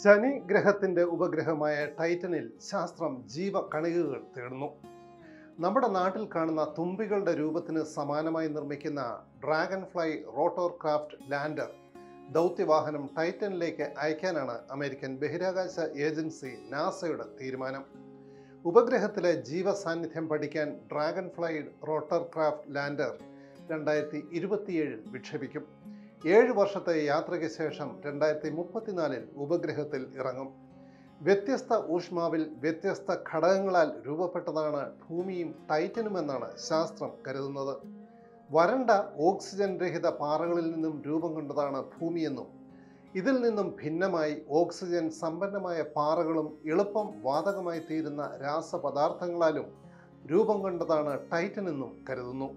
ശനി ഗ്രഹത്തിന്റെ ഉപഗ്രഹമായ ടൈറ്റനിൽ ശാസ്ത്രം ജീവകണികകൾ തേടുന്നു നമ്മുടെ നാട്ടിൽ കാണുന്ന തുമ്പികളുടെ രൂപത്തിന് സമാനമായി നിർമ്മിക്കുന്ന Dragonfly rotorcraft lander ദൗത്യവാഹനം ടൈറ്റനിലേക്ക് അയക്കാനാണ് അമേരിക്കൻ ബഹിരാകാശ ഏജൻസി നാസയുടെ തീരുമാനം ഉപഗ്രഹത്തിലെ ജീവസാന്നിധ്യം പഠിക്കാൻ Dragonfly rotorcraft lander രണ്ടായിരത്തി ഇരുപത്തിയേഴിൽ വിക്ഷേപിക്കും ഏഴ് വർഷത്തെ യാത്രയ്ക്ക് ശേഷം രണ്ടായിരത്തി മുപ്പത്തിനാലിൽ ഉപഗ്രഹത്തിൽ ഇറങ്ങും വ്യത്യസ്ത ഊഷ്മാവിൽ വ്യത്യസ്ത ഘടകങ്ങളാൽ രൂപപ്പെട്ടതാണ് ഭൂമിയും ടൈറ്റനുമെന്നാണ് ശാസ്ത്രം കരുതുന്നത് വരണ്ട ഓക്സിജൻ രഹിത പാറകളിൽ നിന്നും രൂപം കൊണ്ടതാണ് ഭൂമിയെന്നും ഇതിൽ നിന്നും ഭിന്നമായി ഓക്സിജൻ സമ്പന്നമായ പാറകളും എളുപ്പം വാതകമായി തീരുന്ന രാസപദാർത്ഥങ്ങളാലും രൂപം കൊണ്ടതാണ് ടൈറ്റൻ എന്നും കരുതുന്നു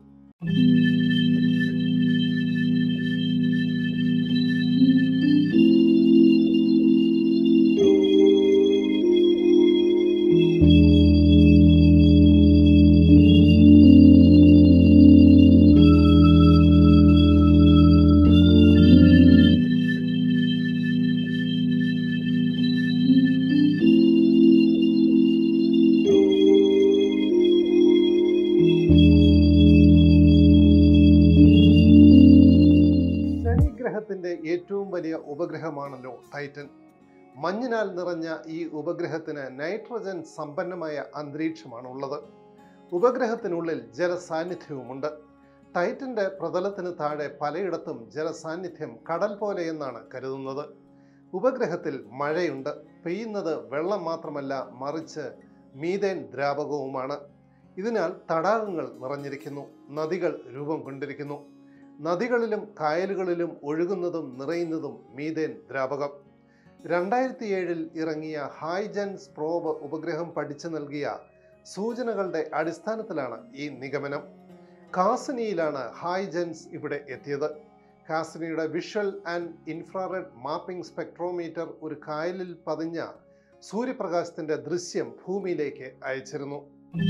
ശനി ഗ്രഹത്തിന്റെ ഏറ്റവും വലിയ ഉപഗ്രഹമാണല്ലോ ടൈറ്റൻ മഞ്ഞിനാൽ നിറഞ്ഞ ഈ ഉപഗ്രഹത്തിന് നൈട്രജൻ സമ്പന്നമായ അന്തരീക്ഷമാണ് ഉള്ളത് ഉപഗ്രഹത്തിനുള്ളിൽ ജലസാന്നിധ്യവുമുണ്ട് ടൈറ്റന്റെ പ്രതലത്തിന് താഴെ പലയിടത്തും ജലസാന്നിധ്യം കടൽ പോലെയെന്നാണ് കരുതുന്നത് ഉപഗ്രഹത്തിൽ മഴയുണ്ട് പെയ്യുന്നത് വെള്ളം മാത്രമല്ല മറിച്ച് മീതേൻ ദ്രാവകവുമാണ് ഇതിനാൽ തടാകങ്ങൾ നിറഞ്ഞിരിക്കുന്നു നദികൾ രൂപം കൊണ്ടിരിക്കുന്നു നദികളിലും കായലുകളിലും ഒഴുകുന്നതും നിറയുന്നതും മീതേൻ ദ്രാവകം രണ്ടായിരത്തി ഏഴിൽ ഇറങ്ങിയ ഹൈജൻസ് പ്രോബ് ഉപഗ്രഹം പഠിച്ചു നൽകിയ സൂചനകളുടെ അടിസ്ഥാനത്തിലാണ് ഈ നിഗമനം കാസിനിയിലാണ് ഹൈജൻസ് ഇവിടെ എത്തിയത് കാസിനിയുടെ visual and infrared mapping spectrometer ഒരു കായലിൽ പതിഞ്ഞ സൂര്യപ്രകാശത്തിന്റെ ദൃശ്യം ഭൂമിയിലേക്ക് അയച്ചിരുന്നു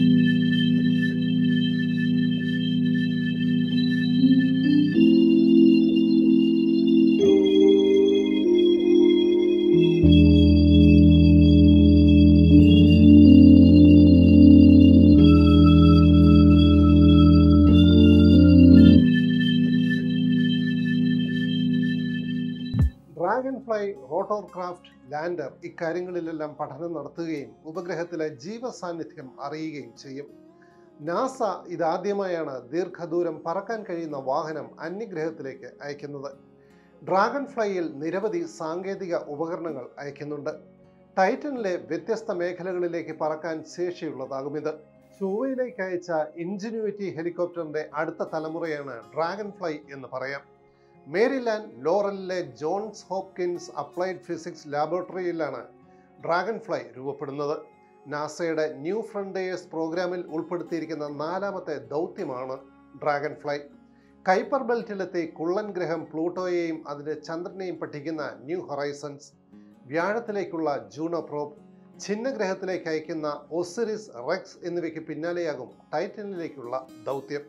Dragonfly rotorcraft lander ഇക്കാര്യങ്ങളിലെല്ലാം പഠനം നടത്തുകയും ഉപഗ്രഹത്തിലെ ജീവസാന്നിധ്യം അറിയുകയും ചെയ്യും നാസ ഇതാദ്യമായാണ് ദീർഘദൂരം പറക്കാൻ കഴിയുന്ന വാഹനം അന്യഗ്രഹത്തിലേക്ക് അയക്കുന്നത് ഡ്രാഗൺ ഫ്ലൈയിൽ നിരവധി സാങ്കേതിക ഉപകരണങ്ങൾ അയക്കുന്നുണ്ട് ടൈറ്റനിലെ വ്യത്യസ്ത മേഖലകളിലേക്ക് പറക്കാൻ ശേഷിയുള്ളതാകും ഇത് ചൊവ്വയിലേക്ക് അയച്ച ഇൻജിന്യൂറ്റി ഹെലികോപ്റ്ററിന്റെ അടുത്ത തലമുറയാണ് ഡ്രാഗൺ ഫ്ലൈ എന്ന് പറയാം മേരിലാൻഡ് ലോറലിലെ ജോൺസ് ഹോപ്കിൻസ് അപ്ലൈഡ് ഫിസിക്സ് ലാബോറട്ടറിയിലാണ് ഡ്രാഗൺ ഫ്ലൈ രൂപപ്പെടുന്നത് നാസയുടെ ന്യൂ ഫ്രണ്ടേഴ്സ് പ്രോഗ്രാമിൽ ഉൾപ്പെടുത്തിയിരിക്കുന്ന നാലാമത്തെ ദൗത്യമാണ് ഡ്രാഗൺ ഫ്ലൈ കൈപ്പർ ബെൽറ്റിലെത്തി കുള്ളൻ ഗ്രഹം പ്ലൂട്ടോയെയും അതിൻ്റെ ചന്ദ്രനെയും പഠിക്കുന്ന ന്യൂ ഹൊറൈസൺസ് വ്യാഴത്തിലേക്കുള്ള ജൂണോ പ്രോബ് ഛിന്നഗ്രഹത്തിലേക്ക് അയക്കുന്ന ഒസിറിസ് റെക്സ് എന്നിവയ്ക്ക് പിന്നാലെയാകും ടൈറ്റനിലേക്കുള്ള ദൗത്യം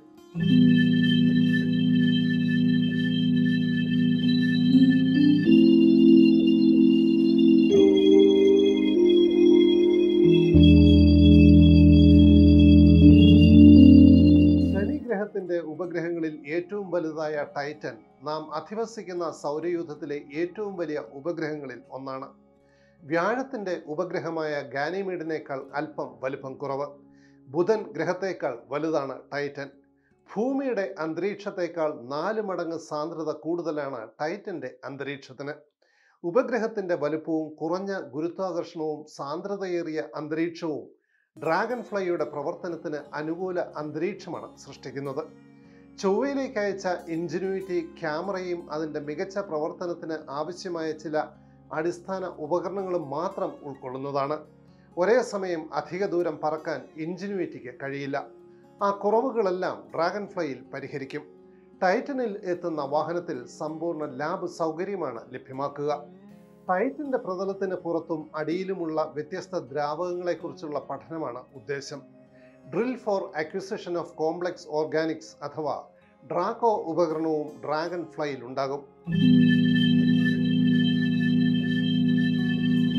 ശനിഗ്രഹത്തിന്റെ ഉപഗ്രഹങ്ങളിൽ ഏറ്റവും വലുതായ ടൈറ്റൻ നാം അധിവസിക്കുന്ന സൗരയൂഥത്തിലെ ഏറ്റവും വലിയ ഉപഗ്രഹങ്ങളിൽ ഒന്നാണ് വ്യാഴത്തിന്റെ ഉപഗ്രഹമായ ഗാനിമീഡിനേക്കാൾ അല്പം വലുപ്പം കുറവ് ബുധൻ ഗ്രഹത്തേക്കാൾ വലുതാണ് ടൈറ്റൻ ഭൂമിയുടെ അന്തരീക്ഷത്തേക്കാൾ നാല് മടങ്ങ് സാന്ദ്രത കൂടുതലാണ് ടൈറ്റന്റെ അന്തരീക്ഷത്തിന് ഉപഗ്രഹത്തിന്റെ വലുപ്പവും കുറഞ്ഞ ഗുരുത്വാകർഷണവും സാന്ദ്രതയേറിയ അന്തരീക്ഷവും ഡ്രാഗൺ ഫ്ലൈയുടെ പ്രവർത്തനത്തിന് അനുകൂല അന്തരീക്ഷമാണ് സൃഷ്ടിക്കുന്നത് ചൊവ്വയിലേക്ക് അയച്ച ഇൻജിന്യൂറ്റി ക്യാമറയും അതിൻ്റെ മികച്ച പ്രവർത്തനത്തിന് ആവശ്യമായ ചില അടിസ്ഥാന ഉപകരണങ്ങളും മാത്രം ഉൾക്കൊള്ളുന്നതാണ് ഒരേ സമയം അധിക ദൂരം പറക്കാൻ ഇൻജിന്യൂറ്റിക്ക് കഴിയില്ല ആ കുറവുകളെല്ലാം ഡ്രാഗൺ ഫ്ലൈയിൽ പരിഹരിക്കും ടൈറ്റനിൽ എത്തുന്ന വാഹനത്തിൽ സമ്പൂർണ്ണ ലാബ് സൗകര്യമാണ് ലഭ്യമാക്കുക ടൈറ്റിന്റെ പ്രതലത്തിന് പുറത്തും അടിയിലുമുള്ള വ്യത്യസ്ത ദ്രാവകങ്ങളെക്കുറിച്ചുള്ള പഠനമാണ് ഉദ്ദേശം drill for acquisition of complex organics അഥവാ ഡ്രാക്കോ ഉപകരണവും ഡ്രാഗൺ ഫ്ലൈയിൽ ഉണ്ടാകും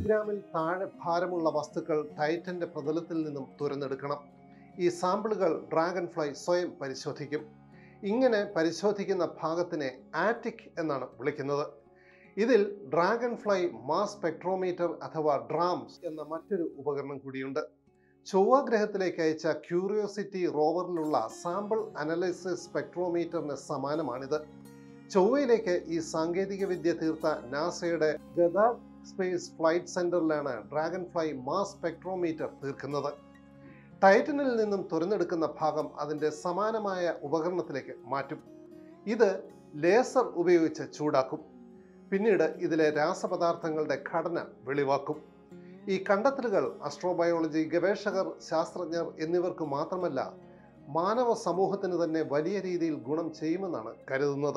മില്ലിഗ്രാമിൽ താഴെ ഭാരമുള്ള വസ്തുക്കൾ ടൈറ്റന്റെ പ്രതലത്തിൽ നിന്നും തുരന്നെടുക്കണം ഈ സാമ്പിളുകൾ ഡ്രാഗൺ ഫ്ലൈ സ്വയം പരിശോധിക്കും ഇങ്ങനെ പരിശോധിക്കുന്ന ഭാഗത്തിനെ ആറ്റിക് എന്നാണ് വിളിക്കുന്നത് ഇതിൽ ഡ്രാഗൺ ഫ്ലൈ മാസ് സ്പെക്ട്രോമീറ്റർ അഥവാ ഡ്രാംസ് എന്ന മറ്റൊരു ഉപകരണം കൂടിയുണ്ട് ചൊവ്വ ഗ്രഹത്തിലേക്ക് അയച്ച ക്യൂരിയോസിറ്റി റോവറിലുള്ള സാമ്പിൾ അനലൈസിസ് സ്പെക്ട്രോമീറ്ററിന് സമാനമാണിത് ചൊവ്വയിലേക്ക് ഈ സാങ്കേതിക വിദ്യ തീർത്ത നാസയുടെ ഗദാർ സ്പേസ് ഫ്ലൈറ്റ് സെന്ററിലാണ് ഡ്രാഗൺ ഫ്ലൈ മാസ് സ്പെക്ട്രോമീറ്റർ തീർക്കുന്നത് ടൈറ്റനിൽ നിന്നും തുരന്നെടുക്കുന്ന ഭാഗം അതിൻ്റെ സമാനമായ ഉപകരണത്തിലേക്ക് മാറ്റും ഇത് ലേസർ ഉപയോഗിച്ച് ചൂടാക്കും പിന്നീട് ഇതിലെ രാസപദാർത്ഥങ്ങളുടെ ഘടന വെളിവാക്കും ഈ കണ്ടെത്തലുകൾ അസ്ട്രോബയോളജി ഗവേഷകർ ശാസ്ത്രജ്ഞർ എന്നിവർക്ക് മാത്രമല്ല മാനവ സമൂഹത്തിന് തന്നെ വലിയ രീതിയിൽ ഗുണം ചെയ്യുമെന്നാണ് കരുതുന്നത്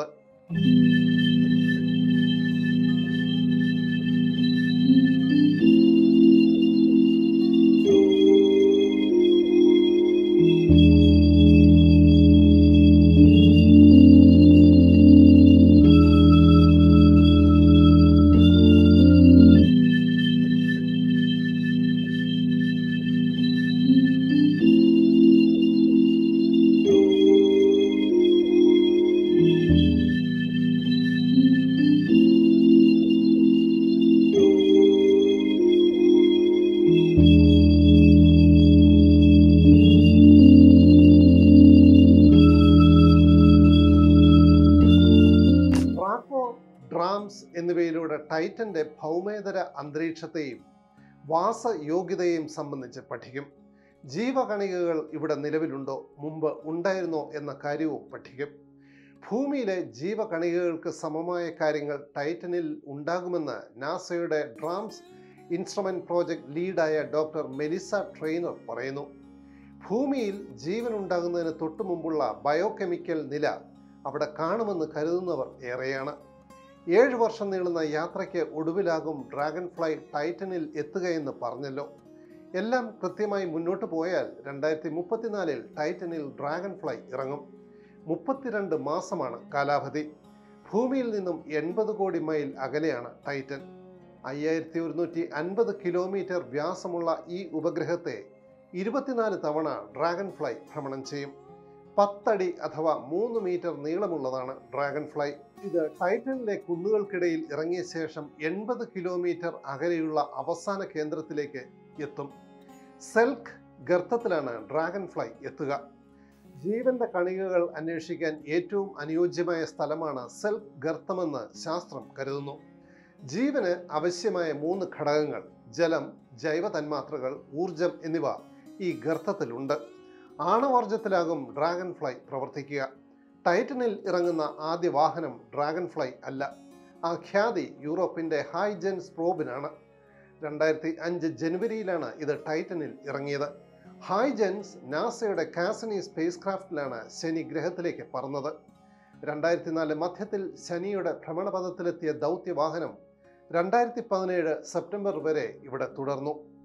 ട്രാക്കോ ഡ്രാംസ് എന്നിവയിലൂടെ ടൈറ്റന്റെ ഭൗമേതര അന്തരീക്ഷത്തെയും വാസയോഗ്യതയെയും സംബന്ധിച്ച് പഠിക്കും ജീവകണികകൾ ഇവിടെ നിലവിലുണ്ടോ മുമ്പ് ഉണ്ടായിരുന്നോ എന്ന കാര്യവും പഠിക്കും ഭൂമിയിലെ ജീവകണികകൾക്ക് സമമായ കാര്യങ്ങൾ ടൈറ്റനിൽ ഉണ്ടാകുമെന്ന് നാസയുടെ ഡ്രാംസ് ഇൻസ്ട്രുമെന്റ് പ്രോജക്ട് ലീഡായ ഡോക്ടർ മെലിസ ട്രെയിനർ പറയുന്നു ഭൂമിയിൽ ജീവൻ ഉണ്ടാകുന്നതിന് തൊട്ടു മുമ്പുള്ള ബയോകെമിക്കൽ നില അവിടെ കാണുമെന്ന് കരുതുന്നവർ ഏറെയാണ് ഏഴ് വർഷം നീളുന്ന യാത്രയ്ക്ക് ഒടുവിലാകും ഡ്രാഗൺ ഫ്ലൈ ടൈറ്റനിൽ എത്തുകയെന്ന് പറഞ്ഞല്ലോ എല്ലാം കൃത്യമായി മുന്നോട്ട് പോയാൽ രണ്ടായിരത്തി മുപ്പത്തിനാലിൽ ടൈറ്റനിൽ ഡ്രാഗൺ ഫ്ലൈ ഇറങ്ങും മുപ്പത്തിരണ്ട് മാസമാണ് കാലാവധി ഭൂമിയിൽ നിന്നും എൺപത് കോടി മൈൽ അകലെയാണ് ടൈറ്റൻ അയ്യായിരത്തി ഒരുന്നൂറ്റി അൻപത് കിലോമീറ്റർ വ്യാസമുള്ള ഈ ഉപഗ്രഹത്തെ ഇരുപത്തിനാല് തവണ ഡ്രാഗൺ ഫ്ലൈ ഭ്രമണം ചെയ്യും പത്തടി അഥവാ മൂന്ന് മീറ്റർ നീളമുള്ളതാണ് ഡ്രാഗൺ ഫ്ലൈ ഇത് ടൈറ്റനിലെ കുന്നുകൾക്കിടയിൽ ഇറങ്ങിയ ശേഷം എൺപത് കിലോമീറ്റർ അകലെയുള്ള അവസാന കേന്ദ്രത്തിലേക്ക് എത്തും സെൽക്ക് ഗർത്തത്തിലാണ് ഡ്രാഗൺ ഫ്ലൈ എത്തുക ജീവന്റെ കണികകൾ അന്വേഷിക്കാൻ ഏറ്റവും അനുയോജ്യമായ സ്ഥലമാണ് സെൽക്ക് ഗർത്തമെന്ന് ശാസ്ത്രം കരുതുന്നു ജീവന് ആവശ്യമായ മൂന്ന് ഘടകങ്ങൾ ജലം ജൈവ തന്മാത്രകൾ ഊർജം എന്നിവ ഈ ഗർത്തത്തിലുണ്ട് ആണവോർജത്തിലാകും ഡ്രാഗൺ ഫ്ലൈ പ്രവർത്തിക്കുക ടൈറ്റനിൽ ഇറങ്ങുന്ന ആദ്യ വാഹനം ഡ്രാഗൺ ഫ്ലൈ അല്ല ആ ഖ്യാതി യൂറോപ്പിന്റെ ഹൈജെൻസ് പ്രോബിനാണ് രണ്ടായിരത്തി അഞ്ച് ജനുവരിയിലാണ് ഇത് ടൈറ്റനിൽ ഇറങ്ങിയത് ഹൈജെൻസ് നാസയുടെ കാസനി സ്പേസ് ക്രാഫ്റ്റിലാണ് ശനി ഗ്രഹത്തിലേക്ക് പറന്നത് രണ്ടായിരത്തി നാല് മധ്യത്തിൽ ശനിയുടെ ഭ്രമണപഥത്തിലെത്തിയ ദൗത്യവാഹനം രണ്ടായിരത്തി പതിനേഴ് സെപ്റ്റംബർ വരെ ഇവിടെ തുടർന്നു